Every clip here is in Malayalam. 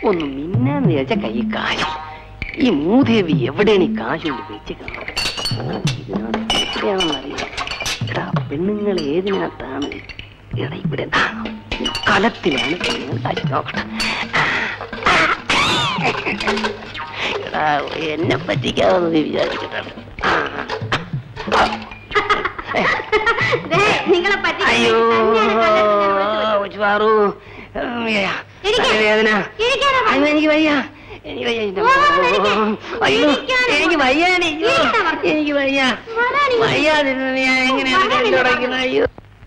ഒന്ന് മിന്നാന്ന് വിചാരിച്ച കൈ കാശ് ഈ മൂദേവി എവിടെയാണ് ഈ കാശ് കൊണ്ട് വെച്ചിരിക്കുന്നത് ഇതിനകത്ത് എവിടെയാണെന്നറിയില്ല എടാ പെണ്ണുങ്ങൾ ഏതിനകത്താണ് എടാ ഇവിടെ ആ, കലത്തിലാണ് പെണ്ണുങ്ങൾ കാശ് നോക്കട്ടെ എടാ എന്നെ പറ്റിക്കാമെന്ന് നീ വിചാരിച്ചിട്ടാണ് ആ, ആ. നിങ്ങളെ പറ്റി അയ്യോ പാറു വേദന അയ്യോ എനിക്ക് വയ്യ എനിക്ക് വയ്യ എൻ്റെ അമ്മോ. അയ്യോ എനിക്ക് വയ്യാണി അയ്യോ എനിക്ക് വയ്യ വയ്യാതിരുന്ന് ഞാൻ എങ്ങനെയാണ് കണ്ടു തുടങ്ങുന്നത് അയ്യോ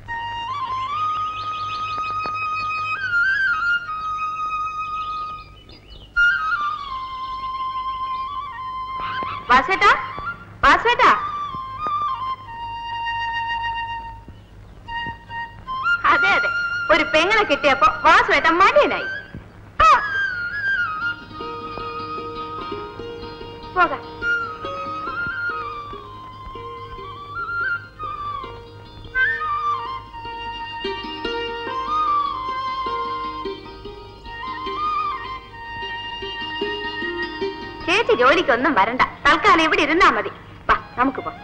വാസേട്ടാ വാസേട്ടാ അതെ അതെ ഒരു പെങ്ങളെ കിട്ടിയപ്പോ വാസുവേട്ടൻ മടിയനായി ആ. പോകാം ചേച്ചി ജോലിക്കൊന്നും വരണ്ട തൽക്കാലം ഇവിടെ ഇരുന്നാ മതി വാ നമുക്ക് പോ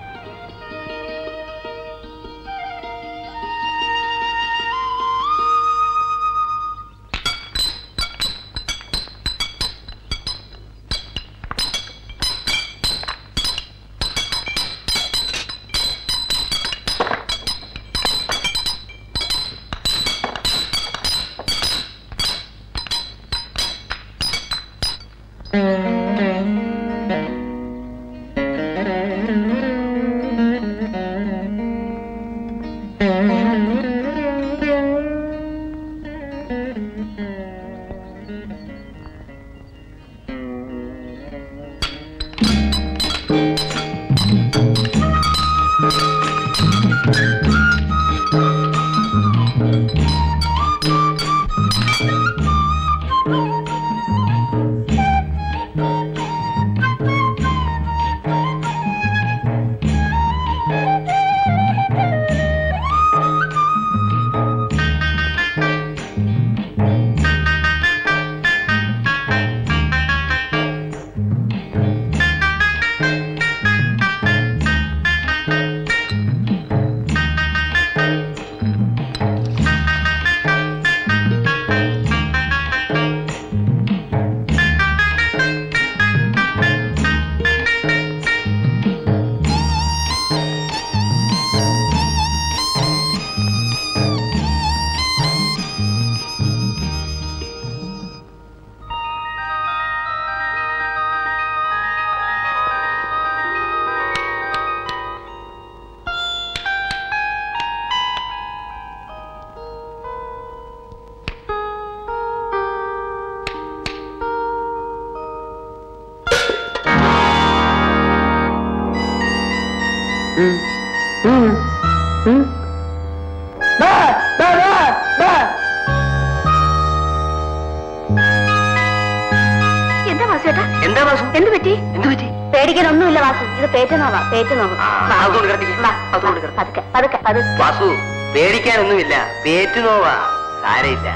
എന്താ വാസുവേട്ടാ എന്താ വാസു എന്ത് പറ്റി എന്ത് പറ്റി പേടിക്കാനൊന്നുമില്ല വാസു ഇത് പേറ്റുന്നോവാ പേറ്റുന്നോവാ ആ, അതുകൊണ്ട് കിടത്തിക്ക്. അതുകൊണ്ട് കിടത്തിക്ക്. പതുക്കെ പതുക്കെ അത് വാസു പേടിക്കാനൊന്നുമില്ല പേറ്റുനോവാ സാരയില്ല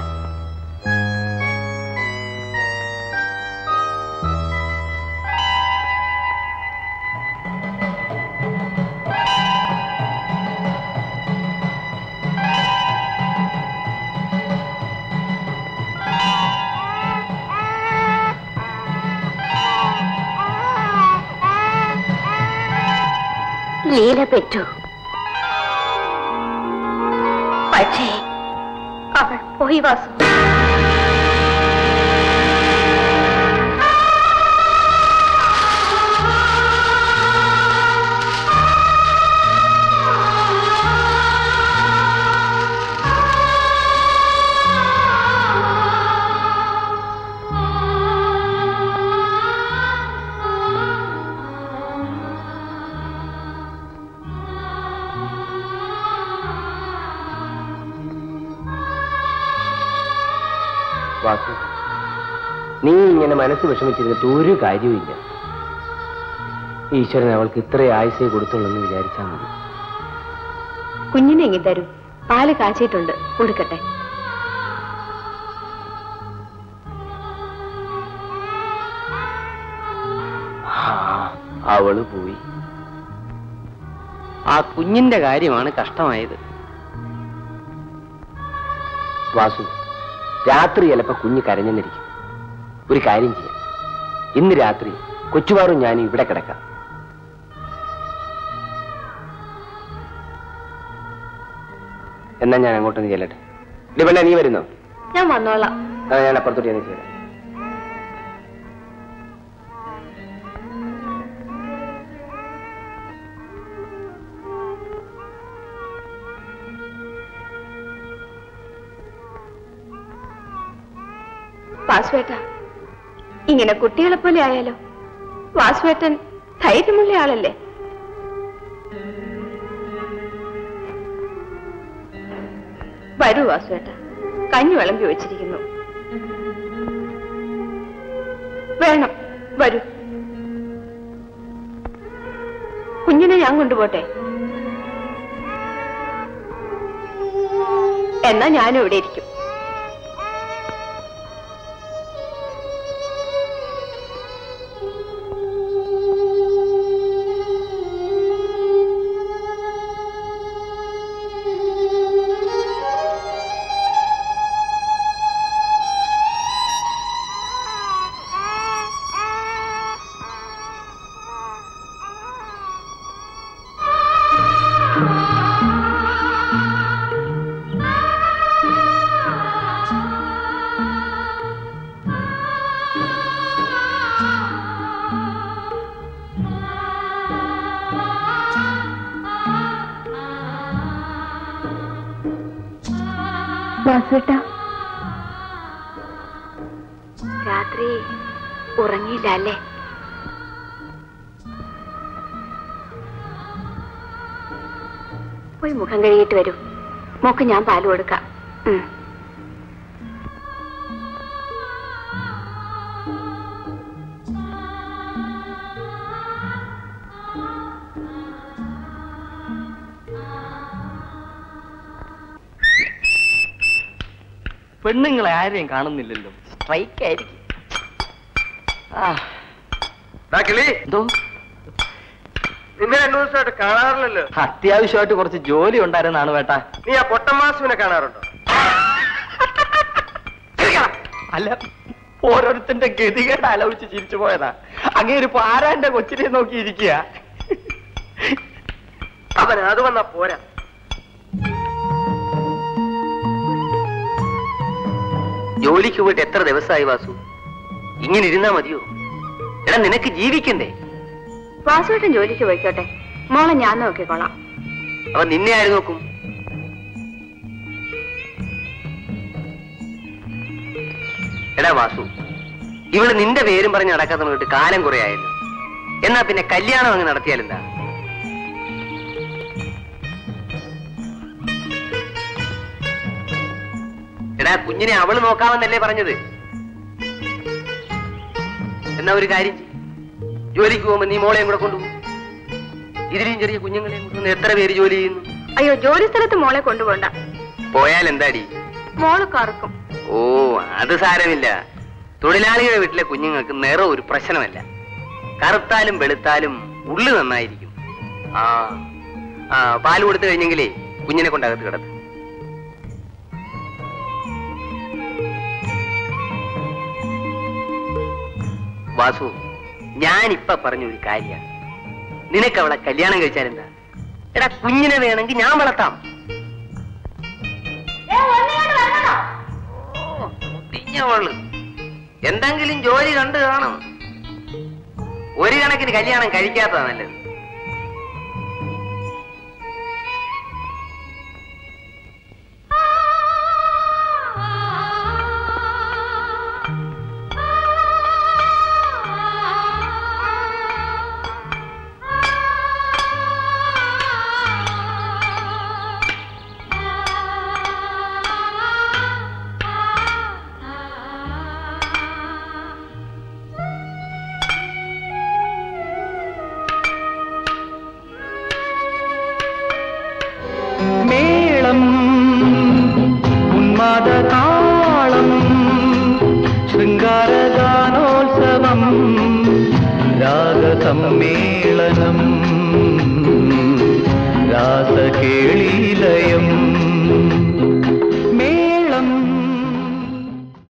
ലീല പെറ്റു പക്ഷേ അവൾ പോയി വാസു വാസു നീ ഇങ്ങനെ മനസ്സ് വിഷമിച്ചിരുന്നിട്ട് ഒരു കാര്യവുമില്ല ഈശ്വരൻ അവൾക്ക് ഇത്ര ആയുസേ കൊടുത്തുള്ളൂ എന്ന് വിചാരിച്ചാൽ മതി കുഞ്ഞിനെ ഇങ്ങി തരൂ പാല് കാച്ചിട്ടുണ്ട് കൊടുക്കട്ടെ അവള് പോയി ആ കുഞ്ഞിന്റെ കാര്യമാണ് കഷ്ടമായത് വാസു രാത്രി ചിലപ്പോ കുഞ്ഞ് കരഞ്ഞെന്നിരിക്കും ഒരു കാര്യം ചെയ്യാം ഇന്ന് രാത്രി കൊച്ചുപാറും ഞാനും ഇവിടെ കിടക്കാം എന്നാ ഞാൻ അങ്ങോട്ടൊന്ന് ചെല്ലട്ടെ ഇല്ല നീ വരുന്നോ ഞാൻ വന്നോളാം ആ, ഞാൻ അപ്പുറത്തോട്ട് ചെന്ന് ചെയ്യാം വാസുവേട്ട ഇങ്ങനെ കുട്ടികളെ പോലെ ആയാലോ വാസുവേട്ടൻ ധൈര്യമുള്ള ആളല്ലേ വരൂ വാസുവേട്ട കഞ്ഞി വിളമ്പി വെച്ചിരിക്കുന്നു വേണം വരൂ കുഞ്ഞിനെ ഞാൻ കൊണ്ടുപോട്ടെ എന്നാ ഞാനും ഇവിടെ ഇരിക്കും വാസുവേട്ട രാത്രി ഉറങ്ങിയില്ല അല്ലേ പോയി മുഖം കഴുകിയിട്ട് വരൂ മോക്ക് ഞാൻ പാല് കൊടുക്കാം ഉം. പെണ്ണുങ്ങളെ ആരെയും കാണുന്നില്ലല്ലോ സ്ട്രൈക്ക് ആയിരിക്കും ആ, കിളി എന്തോ നിന്നെ രണ്ടു ദിവസമായിട്ട് കാണാറില്ലല്ലോ അത്യാവശ്യമായിട്ട് കുറച്ച് ജോലി ഉണ്ടായിരുന്നാണ് വേട്ടാ നീ ആ പൊട്ടമാസുവിനെ കാണാറുണ്ടോ അല്ല ഓരോരുത്തന്റെ ഗതികേട് ആലോചിച്ച് ചിരിച്ചു പോയതാ അങ്ങനെ ഇപ്പൊ ആരാന്റെ കൊച്ചിനെ നോക്കി ഇരിക്കുക അവൻ അത് വന്നാ പോരാ ജോലിക്ക് പോയിട്ട് എത്ര ദിവസമായി വാസു ഇങ്ങനെ ഇരുന്നാ മതിയോ എടാ നിനക്ക് ജീവിക്കണ്ടേ വാസുവേട്ടൻ ജോലിക്ക് പോയിക്കോട്ടെ മോളെ ഞാൻ നോക്കിക്കോളാം അവൻ നിന്നെ ആര് നോക്കും എടാ വാസു ഇവള് നിന്റെ പേരും പറഞ്ഞ് നടക്കാത്ത നോക്കിട്ട് കാലം കുറെ ആയല്ലോ എന്നാ പിന്നെ കല്യാണം അങ്ങ് നടത്തിയാലെന്താ എടാ കുഞ്ഞിനെ അവള് നോക്കാമെന്നല്ലേ പറഞ്ഞത് എന്നാ ഒരു കാര്യം ചെയ്യ്. ജോലിക്ക് പോകുമ്പോ നീ മോളെയും കൂടെ കൊണ്ടുപോകും ഇതിലും ചെറിയ കുഞ്ഞുങ്ങളെയും കൊണ്ടുവന്ന് എത്ര പേര് ജോലി ചെയ്യുന്നു അയ്യോ ജോലി സ്ഥലത്ത് മോളെ കൊണ്ടുപോണ്ട പോയാൽ എന്താടി മോള് കറക്കും ഓ അത് സാരമില്ല തൊഴിലാളികളുടെ വീട്ടിലെ കുഞ്ഞുങ്ങൾക്ക് നിറം ഒരു പ്രശ്നമല്ല കറുത്താലും വെളുത്താലും ഉള്ളു നന്നായിരിക്കും ആ ആ പാല് കൊടുത്തു കഴിഞ്ഞെങ്കിലേ കുഞ്ഞിനെ കൊണ്ടകത്ത് കിടത്ത് വാസു ഞാനിപ്പ പറഞ്ഞ ഒരു കാര്യ നിനക്ക് അവളെ കല്യാണം കഴിച്ചാൽ എന്താ എടാ കുഞ്ഞിനെ വേണമെങ്കിൽ ഞാൻ വളർത്താം തിഞ്ഞവള് എന്തെങ്കിലും ജോലി കണ്ടു കാണും ഒരു കണക്കിന് കല്യാണം കഴിക്കാത്തതാ നല്ലത് സമ്മേളനം രാസകേളീലയം